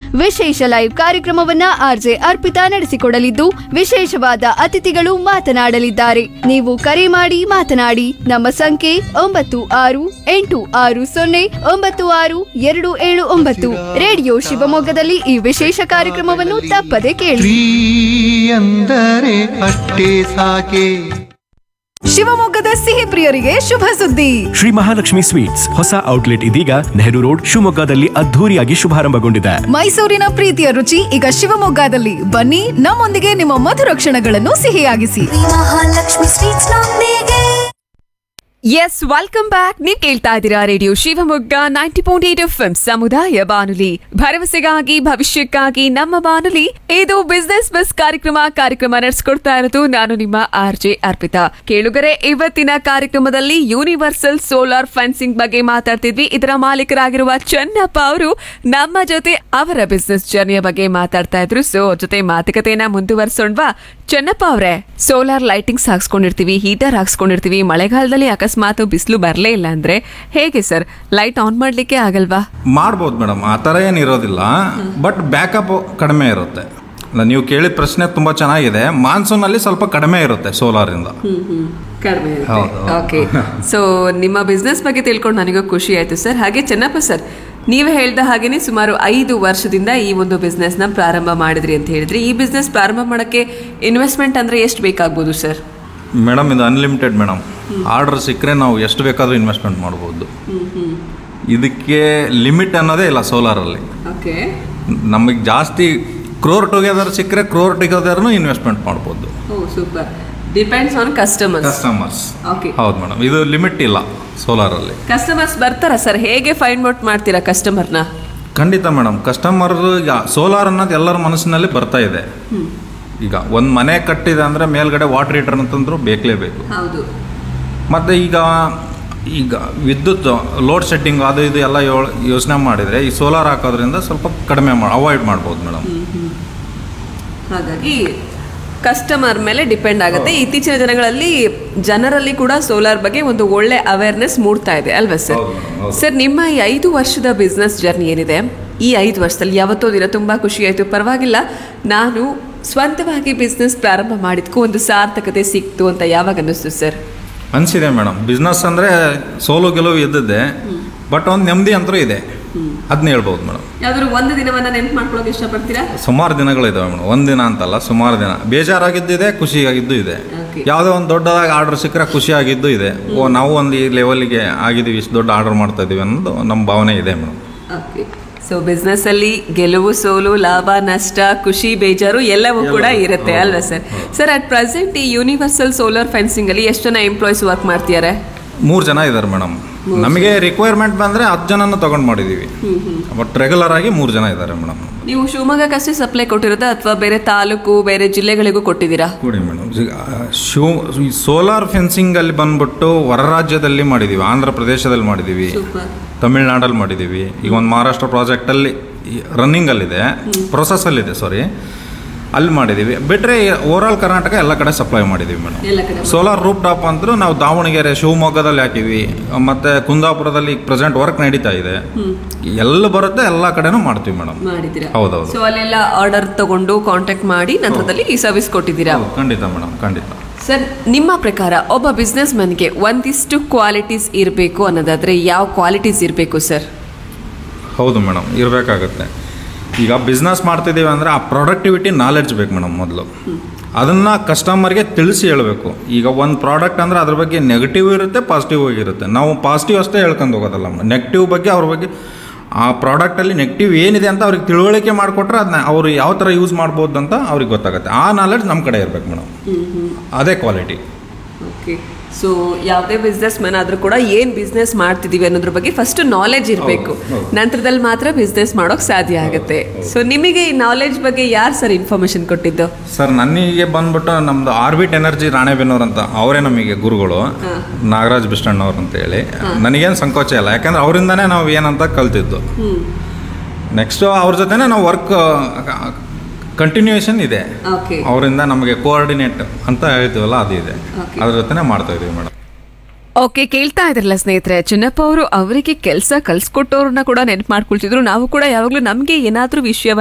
ವಿಶೇಷ ಲೈವ್ ಕಾರ್ಯಕ್ರಮವನ್ನ ಆರ್ಜೆ ಅರ್ಪಿತಾ ನಡೆಸಿಕೊಡಲಿದ್ದು ವಿಶೇಷವಾದ ಅತಿಥಿಗಳು ಮಾತನಾಡಲಿದ್ದಾರೆ ನೀವು ಕರೆ ಮಾಡಿ ಮಾತನಾಡಿ ನಮ್ಮ ಸಂಖ್ಯೆ ಒಂಬತ್ತು ಆರು ಎಂಟು ಆರು ಸೊನ್ನೆ ಒಂಬತ್ತು ಆರು ಎರಡು ಏಳು ಒಂಬತ್ತು ರೇಡಿಯೋ ಶಿವಮೊಗ್ಗದಲ್ಲಿ ಈ ವಿಶೇಷ ಕಾರ್ಯಕ್ರಮವನ್ನು ತಪ್ಪದೆ ಕೇಳಿ ಸ್ತ್ರೀ ಅಂದರೆ ಅಷ್ಟೇ ಸಾಕೆ ಶಿವಮೊಗ್ಗದ ಸಿಹಿ ಪ್ರಿಯರಿಗೆ ಶುಭ ಸುದ್ದಿ ಶ್ರೀ ಮಹಾಲಕ್ಷ್ಮಿ ಸ್ವೀಟ್ಸ್ ಹೊಸ ಔಟ್ಲೆಟ್ ಇದೀಗ ನೆಹರು ರೋಡ್ ಶಿವಮೊಗ್ಗದಲ್ಲಿ ಅದ್ಧೂರಿಯಾಗಿ ಶುಭಾರಂಭಗೊಂಡಿದೆ ಮೈಸೂರಿನ ಪ್ರೀತಿಯ ರುಚಿ ಈಗ ಶಿವಮೊಗ್ಗದಲ್ಲಿ ಬನ್ನಿ ನಮ್ಮೊಂದಿಗೆ ನಿಮ್ಮ ಮಧುರ ಕ್ಷಣಗಳನ್ನು ಸಿಹಿಯಾಗಿಸಿ ಮಹಾಲಕ್ಷ್ಮಿ ಸ್ವೀಟ್ಸ್ ನೊಂದಿಗೆ ಎಸ್ ವೆಲ್ಕಮ್ ಬ್ಯಾಕ್ ನೀವ್ ಕೇಳ್ತಾ ಇದ್ದೀರಾ radio Shivamogga ninety point eight F ಸಮುದಾಯ ಬಾನುಲಿ ಭರವಸೆಗಾಗಿ ಭವಿಷ್ಯಕ್ಕಾಗಿ ನಮ್ಮ ಬಾನುಲಿ ಇದು ಬಿಸ್ನೆಸ್ ಬಸ್ ಕಾರ್ಯಕ್ರಮ ಕಾರ್ಯಕ್ರಮ ನಡೆಸ್ಕೊಡ್ತಾ ಇರೋದು ನಾನು ನಿಮ್ಮ ಆರ್ ಜೆ ಅರ್ಪಿತಾ ಕೇಳುಗರೆ ಇವತ್ತಿನ ಕಾರ್ಯಕ್ರಮದಲ್ಲಿ ಯೂನಿವರ್ಸಲ್ ಸೋಲಾರ್ ಫೆನ್ಸಿಂಗ್ ಬಗ್ಗೆ ಮಾತಾಡ್ತಿದ್ವಿ ಇದರ ಮಾಲೀಕರಾಗಿರುವ ಚನ್ನಪ್ಪ ಅವರು ನಮ್ಮ ಜೊತೆ ಅವರ ಬಿಸ್ನೆಸ್ ಜರ್ನಿಯ ಬಗ್ಗೆ ಮಾತಾಡ್ತಾ ಇದ್ರು ಸೊ ಜೊತೆ ಮಾತುಕತೆಯನ್ನ ಮುಂದುವರ್ಸೋಣ್ವಾ ಚನ್ನಪ್ಪ ಅವರೇ ಸೋಲಾರ್ ಲೈಟಿಂಗ್ಸ್ ಹಾಕ್ಸ್ಕೊಂಡಿರ್ತೀವಿ ಹೀಟರ್ ಹಾಕ್ಸ್ಕೊಂಡಿರ್ತೀವಿ ಮಳೆಗಾಲದಲ್ಲಿ ಅಕಸ್ಮಾತ್ ಬಿಸಿಲು ಬರಲೇ ಇಲ್ಲ ಅಂದ್ರೆ ಹೇಗೆ ಸರ್ ಲೈಟ್ ಆನ್ ಮಾಡ್ಲಿಕ್ಕೆ ಆಗಲ್ವಾ ಮಾಡ್ಬೋದು ಮೇಡಮ್ ಆ ಥರ ಏನು ಇರೋದಿಲ್ಲ ಬಟ್ ಬ್ಯಾಕಪ್ ಕಡಿಮೆ ಇರುತ್ತೆ ಅಲ್ಲ, ನೀವು ಕೇಳಿದ ಪ್ರಶ್ನೆ ತುಂಬ ಚೆನ್ನಾಗಿದೆ ಮಾನ್ಸೂನಲ್ಲಿ ಸ್ವಲ್ಪ ಕಡಿಮೆ ಇರುತ್ತೆ ಸೋಲಾರಿಂದ ಕಡಿಮೆ ಹೌದು. ಓಕೆ ಸೊ ನಿಮ್ಮ ಬಿಸ್ನೆಸ್ ಬಗ್ಗೆ ತಿಳ್ಕೊಂಡು ನನಗೂ ಖುಷಿ ಆಯ್ತು ಸರ್ ಹಾಗೆ ಚೆನ್ನಪ್ಪ ಸರ್ ನೀವೇ ಹೇಳ್ದ ಹಾಗೇನೆ ಸುಮಾರು ಐದು ವರ್ಷದಿಂದ ಈ ಒಂದು business ನ ಪ್ರಾರಂಭ ಮಾಡಿದ್ರಿ ಅಂತ ಹೇಳಿದ್ರಿ ಈ ಬಿಸ್ನೆಸ್ ಪ್ರಾರಂಭ ಮಾಡಕ್ಕೆ ಇನ್ವೆಸ್ಟ್ಮೆಂಟ್ ಅಂದ್ರೆ ಎಷ್ಟು ಬೇಕಾಗ್ಬೋದು ಸರ್ ಮೇಡಮ್ ಇದು ಅನ್ಲಿಮಿಟೆಡ್ ಮೇಡಮ್ ಆರ್ಡರ್ ಸಿಕ್ಕರೆ ನಾವು ಎಷ್ಟು ಬೇಕಾದರೂ ಇನ್ವೆಸ್ಟ್ಮೆಂಟ್ ಮಾಡ್ಬೋದು ಇದಕ್ಕೆ ಲಿಮಿಟ್ ಅನ್ನೋದೇ ಇಲ್ಲ ಸೋಲಾರಲ್ಲಿ ಓಕೆ ನಮಗೆ ಜಾಸ್ತಿ ಕ್ರೋರ್ ಟುಗೆದರ್ ಸಿಕ್ಕರೆ ಕ್ರೋರ್ ಟುಗೆದರ್ನು ಇನ್ವೆಸ್ಟ್ಮೆಂಟ್ ಮಾಡ್ಬೋದು oh super depends on customers customers okay ಹೌದು ಮೇಡಮ್ ಇದು ಲಿಮಿಟ್ ಇಲ್ಲ ಸೋಲಾರಲ್ಲಿ ಕಸ್ಟಮರ್ಸ್ ಬರ್ತಾರಾ ಸರ್ ಹೇಗೆ ಫೈಂಡ್ ಔಟ್ ಮಾಡ್ತೀರಾ ಕಸ್ಟಮರ್ನ ಖಂಡಿತ ಮೇಡಮ್ ಕಸ್ಟಮರ್ ಈಗ ಸೋಲಾರ್ ಅನ್ನೋದು ಎಲ್ಲರ ಮನಸ್ಸಿನಲ್ಲಿ ಬರ್ತಾ ಇದೆ ಈಗ ಒಂದು ಮನೆ ಕಟ್ಟಿದೆ ಅಂದರೆ ಮೇಲ್ಗಡೆ ವಾಟರ್ ಹೀಟರ್ ಅಂತಂದ್ರು ಬೇಕಲೇಬೇಕು ಹೌದು ಮತ್ತು ಈಗ ಈಗ ವಿದ್ಯುತ್ ಲೋಡ್ ಸೆಟ್ಟಿಂಗ್ ಅದು ಇದು ಎಲ್ಲ ಯೋಳ್- ಯೋಚನೆ ಮಾಡಿದರೆ ಈ ಸೋಲಾರ್ ಹಾಕೋದ್ರಿಂದ ಸ್ವಲ್ಪ ಕಡಿಮೆ ಮಾಡಿ ಅವಾಯ್ಡ್ ಮಾಡ್ಬೋದು ಮೇಡಮ್ ಹಾಗಾಗಿ ಕಸ್ಟಮರ್ ಮೇಲೆ ಡಿಪೆಂಡ್ ಆಗುತ್ತೆ ಇತ್ತೀಚಿನ ದಿನಗಳಲ್ಲಿ ಜನರಲ್ಲಿ ಕೂಡ ಸೋಲಾರ್ ಬಗ್ಗೆ ಒಂದು ಒಳ್ಳೆ ಅವೇರ್ನೆಸ್ ಮೂಡ್ತಾ ಇದೆ ಅಲ್ವಾ ಸರ್ ಹೌದು madam, ಹೌದು. ಸರ್ ನಿಮ್ಮ ಈ ಐದು ವರ್ಷದ ಬಿಸ್ನೆಸ್ ಜರ್ನಿ ಏನಿದೆ ಈ ಐದು ವರ್ಷದಲ್ಲಿ ಯಾವತ್ತೋ ದಿನ ತುಂಬಾ ಖುಷಿ ಆಯ್ತು ಪರವಾಗಿಲ್ಲ ನಾನು ಸ್ವಂತವಾಗಿ ಬಿಸ್ನೆಸ್ ಪ್ರಾರಂಭ ಮಾಡಿದ್ಕೂ ಒಂದು ಸಾರ್ಥಕತೆ ಸಿಕ್ತು ಅಂತ ಯಾವಾಗ ಅನ್ನಿಸ್ತು ಸರ್ ಅನಿಸಿದೆ ಮೇಡಮ್ ಬಿಸ್ನೆಸ್ ಅಂದರೆ ಸೋಲು ಗೆಲುವು ಇದ್ದದ್ದೇ ಬಟ್ ಒಂದು ನೆಮ್ಮದಿ ಅಂತೂ ಇದೆ ಅದನ್ನ ಹೇಳ್ಬೋದು ಮೇಡಮ್ ಯಾವ್ದಾದ್ರು ಒಂದು ದಿನವನ್ನ ನೆನ್ಪು ಮಾಡ್ಕೊಳಕ್ಕೆ ಇಷ್ಟಪಡ್ತೀರಾ ಸುಮಾರು ದಿನಗಳಿದಾವೆ ಮೇಡಮ್ ಒಂದು ದಿನ ಅಂತಲ್ಲ ಸುಮಾರು ದಿನ ಬೇಜಾರಾಗಿದ್ದು ಇದೆ ಖುಷಿಯಾಗಿದ್ದು ಇದೆ Okay. ಯಾವುದೋ ಒಂದು ದೊಡ್ಡದಾಗಿ ಆರ್ಡರ್ ಸಿಕ್ಕರೆ ಖುಷಿಯಾಗಿದ್ದು ಇದೆ ಓ ನಾವು ಒಂದು ಈ ಲೆವೆಲ್ಗೆ ಆಗಿದ್ದೀವಿ ಇಷ್ಟು ದೊಡ್ಡ ಆರ್ಡರ್ ಮಾಡ್ತಾ ಇದ್ದೀವಿ ಅನ್ನೋದು ನಮ್ಮ ಭಾವನೆ ಇದೆ ಮೇಡಮ್ ಓಕೆ ಸೊ ಬಿಸ್ನೆಸ್ ಅಲ್ಲಿ ಗೆಲುವು ಸೋಲು ಲಾಭ ನಷ್ಟ ಖುಷಿ ಬೇಜಾರು ಎಲ್ಲವೂ ಕೂಡ ಇರುತ್ತೆ ಅಲ್ವಾ ಸರ್ ಸರ್ ಅಟ್ ಪ್ರೆಸೆಂಟ್ ಈ ಯೂನಿವರ್ಸಲ್ ಸೋಲಾರ್ ಫೆನ್ಸಿಂಗ್ ಅಲ್ಲಿ ಎಷ್ಟು ಜನ ಎಂಪ್ಲಾಯೀಸ್ ವರ್ಕ್ ಮಾಡ್ತಿದ್ದಾರೆ ಮೂರು ಜನ ಇದ್ದಾರೆ ಮೇಡಮ್ ನಮಗೆ ರಿಕ್ವೈರ್ಮೆಂಟ್ ಬಂದರೆ ಹತ್ತು ಜನನ ತೊಗೊಂಡು ಮಾಡಿದ್ದೀವಿ ಬಟ್ ರೆಗ್ಯುಲರ್ ಆಗಿ ಮೂರು ಜನ ಇದ್ದಾರೆ ಮೇಡಮ್ ನೀವು ಶಿವಮೊಗ್ಗಕ್ಕಷ್ಟೇ ಸಪ್ಲೈ ಕೊಟ್ಟಿರೋದಾ ಅಥವಾ ಬೇರೆ ತಾಲೂಕು ಬೇರೆ ಜಿಲ್ಲೆಗಳಿಗೂ ಕೊಟ್ಟಿದ್ದೀರಾ ಕೊಡಿ ಮೇಡಮ್ ಶಿವ ಈ ಸೋಲಾರ್ ಫೆನ್ಸಿಂಗಲ್ಲಿ ಬಂದ್ಬಿಟ್ಟು ಹೊರ ರಾಜ್ಯದಲ್ಲಿ ಮಾಡಿದ್ದೀವಿ ಆಂಧ್ರ ಪ್ರದೇಶದಲ್ಲಿ ಮಾಡಿದ್ದೀವಿ ತಮಿಳ್ನಾಡಲ್ಲಿ ಮಾಡಿದ್ದೀವಿ ಈಗ ಒಂದು ಮಹಾರಾಷ್ಟ್ರ ಪ್ರಾಜೆಕ್ಟಲ್ಲಿ ರನ್ನಿಂಗಲ್ಲಿದೆ ಪ್ರೊಸೆಸ್ಸಲ್ಲಿದೆ ಸಾರಿ ಅಲ್ಲಿ ಮಾಡಿದ್ದೀವಿ ಬಿಟ್ಟರೆ ಓವರಾಲ್ ಕರ್ನಾಟಕ ಎಲ್ಲ ಕಡೆ ಸಪ್ಲೈ ಮಾಡಿದ್ದೀವಿ ಮೇಡಮ್ ಎಲ್ಲ ಕಡೆ ಸೋಲಾರ್ ರೂಪ್ ಟಾಪ್ ಅಂತೂ ನಾವು ದಾವಣಗೆರೆ ಶಿವಮೊಗ್ಗದಲ್ಲಿ ಹಾಕಿವಿ ಮತ್ತು ಕುಂದಾಪುರದಲ್ಲಿ ಪ್ರೆಸೆಂಟ್ ವರ್ಕ್ ನಡೀತಾ ಇದೆ ಎಲ್ಲ ಬರುತ್ತೆ ಎಲ್ಲ ಕಡೆನೂ ಮಾಡ್ತೀವಿ ಮೇಡಮ್ ಮಾಡಿದ್ದೀರಾ ಹೌದೌದು ಸೊ ಅಲ್ಲೆಲ್ಲ ಆರ್ಡರ್ ತಗೊಂಡು ಕಾಂಟ್ಯಾಕ್ಟ್ ಮಾಡಿ ನಂತರದಲ್ಲಿ ಈ ಸರ್ವಿಸ್ ಕೊಟ್ಟಿದ್ದೀರಾ ಹೌದು, ಖಂಡಿತ ಮೇಡಮ್ ಖಂಡಿತ ಸರ್ ನಿಮ್ಮ ಪ್ರಕಾರ ಒಬ್ಬ ಬಿಸ್ನೆಸ್ ಮನ್ಗೆ ಒಂದಿಷ್ಟು ಕ್ವಾಲಿಟೀಸ್ ಇರಬೇಕು ಅನ್ನೋದಾದ್ರೆ ಯಾವ ಕ್ವಾಲಿಟೀಸ್ ಇರಬೇಕು ಸರ್ ಹೌದು ಮೇಡಮ್ ಇರಬೇಕಾಗತ್ತೆ ಈಗ ಬಿಸ್ನೆಸ್ ಮಾಡ್ತಿದ್ದೀವಿ ಅಂದರೆ ಆ ಪ್ರೊಡಕ್ಟಿವಿಟಿ ನಾಲೆಡ್ಜ್ ಬೇಕು ಮೇಡಮ್ ಮೊದಲು ಅದನ್ನು ಕಸ್ಟಮರ್ಗೆ ತಿಳಿಸಿ ಹೇಳಬೇಕು ಈಗ ಒಂದು ಪ್ರಾಡಕ್ಟ್ ಅಂದರೆ ಅದ್ರ ಬಗ್ಗೆ ನೆಗೆಟಿವ್ ಇರುತ್ತೆ ಪಾಸಿಟಿವ್ ಆಗಿರುತ್ತೆ ನಾವು ಪಾಸಿಟಿವ್ ಅಷ್ಟೇ ಹೇಳ್ಕೊಂಡು ಹೋಗೋದಲ್ಲ ನೆಗೆಟಿವ್ ಬಗ್ಗೆ ಅವ್ರ ಬಗ್ಗೆ ಆ ಪ್ರಾಡಕ್ಟಲ್ಲಿ ನೆಗೆಟಿವ್ ಏನಿದೆ ಅಂತ ಅವ್ರಿಗೆ ತಿಳುವಳಿಕೆ ಮಾಡಿಕೊಟ್ರೆ ಅದನ್ನ ಅವರು ಯಾವ ಥರ ಯೂಸ್ ಮಾಡ್ಬೋದು ಅಂತ ಅವ್ರಿಗೆ ಗೊತ್ತಾಗುತ್ತೆ ಆ ನಾಲೆಡ್ಜ್ ನಮ್ಮ ಕಡೆ ಇರಬೇಕು ಮೇಡಮ್ ಅದೇ ಕ್ವಾಲಿಟಿ ಓಕೆ ಸೊ ಯಾವುದೇ ಬಿಸ್ನೆಸ್ ಮ್ಯಾನ್ ಆದ್ರೂ ಕೂಡ ಏನ್ ಬಿಸ್ನೆಸ್ ಮಾಡ್ತಿದೀವಿ ಅನ್ನೋದ್ರ ಬಗ್ಗೆ ಫಸ್ಟ್ ನಾಲೆಜ್ ಇರಬೇಕು ನಂತರದಲ್ಲಿ ಮಾತ್ರ ಬಿಸ್ನೆಸ್ ಮಾಡೋಕ್ ಸಾಧ್ಯ ಆಗುತ್ತೆ ಸೊ ನಿಮಗೆ ಈ ನಾಲೆಜ್ ಬಗ್ಗೆ ಯಾರು ಸರ್ ಇನ್ಫಾರ್ಮೇಶನ್ ಕೊಟ್ಟಿದ್ದು ಸರ್ ನನಗೆ ಬಂದ್ಬಿಟ್ಟು ನಮ್ದು ಆರ್ಬಿಟ್ ಎನರ್ಜಿ ರಾಣೆಬೆನ್ನೂರು ಅಂತ ಅವರೇ ನಮಗೆ ಗುರುಗಳು ನಾಗರಾಜ್ ಬಿಷ್ಟಣ್ಣವ್ರು ಅಂತ ಹೇಳಿ ನನಗೇನು ಸಂಕೋಚ ಇಲ್ಲ ಯಾಕಂದ್ರೆ ಅವರಿಂದನೇ ನಾವು ಏನಂತ ಕಲ್ತಿದ್ದು ನೆಕ್ಸ್ಟ್ ಅವ್ರ ಜೊತೆನೇ ನಾವು ವರ್ಕ್ ಕಂಟಿನ್ಯೂಯೇಷನ್ ಇದೆ ಓಕೆ ಅವರಿಂದ ನಮಗೆ ಕೋಆರ್ಡಿನೇಟ್ ಅಂತ ಹೇಳ್ತೀವಲ್ಲ ಅದು ಇದೆ Okay. ಅದ್ರ ಜೊತೆನೇ ಮಾಡ್ತಾ ಇದೀವಿ ಮೇಡಮ್ ಓಕೆ ಕೇಳ್ತಾ ಇದ್ರಲ್ಲ ಸ್ನೇಹಿತರೆ ಚಿನ್ನಪ್ಪ ಅವರು ಅವರಿಗೆ ಕೆಲಸ ಕಲ್ಸ್ಕೊಟ್ಟವ್ರನ್ನ ಕೂಡ ನೆನಪು ಮಾಡ್ಕೊಳ್ತಿದ್ರು ನಾವು ಕೂಡ ಯಾವಾಗಲೂ ನಮಗೆ ಏನಾದ್ರೂ ವಿಷಯ